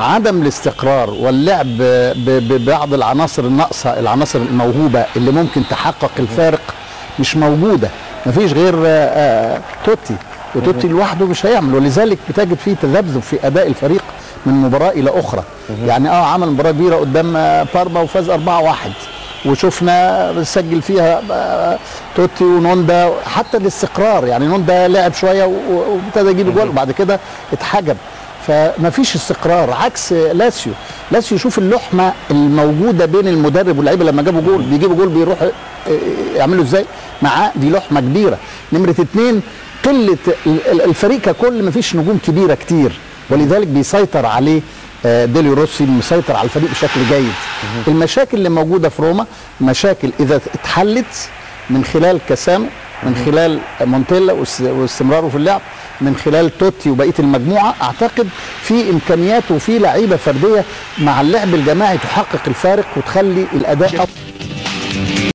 عدم الاستقرار واللعب ب- ببعض العناصر الناقصه العناصر الموهوبه اللي ممكن تحقق الفارق مش موجوده مفيش غير آه، آه، توتي وتوتي لوحده مش هيعمل ولذلك بتجد فيه تذبذب في اداء الفريق من مباراه الى اخرى يعني اه عمل مباراه كبيره قدام آه، بارما وفاز 4-1 وشفنا بنسجل فيها آه، توتي ونوندا حتى الاستقرار يعني نوندا لعب شويه و- و- وابتدى يجيب جول وبعد كده اتحجب فما فيش استقرار عكس لاسيو لاسيو شوف اللحمه الموجوده بين المدرب واللعيبه لما جابوا جول بيجيبوا جول بيروحوا آه، يعملوا ازاي معاه دي لحمه كبيره نمره اتنين قله ال- ال- الفريق ككل ما فيش نجوم كبيره كتير ولذلك بيسيطر عليه آه، ديليو روسي مسيطر على الفريق بشكل جيد المشاكل اللي موجوده في روما مشاكل اذا اتحلت من خلال كاسانو من خلال مونتيلا واس- واستمراره في اللعب من خلال توتي وبقيه المجموعه اعتقد في امكانيات وفي لعيبه فرديه مع اللعب الجماعي تحقق الفارق وتخلي الاداء أفضل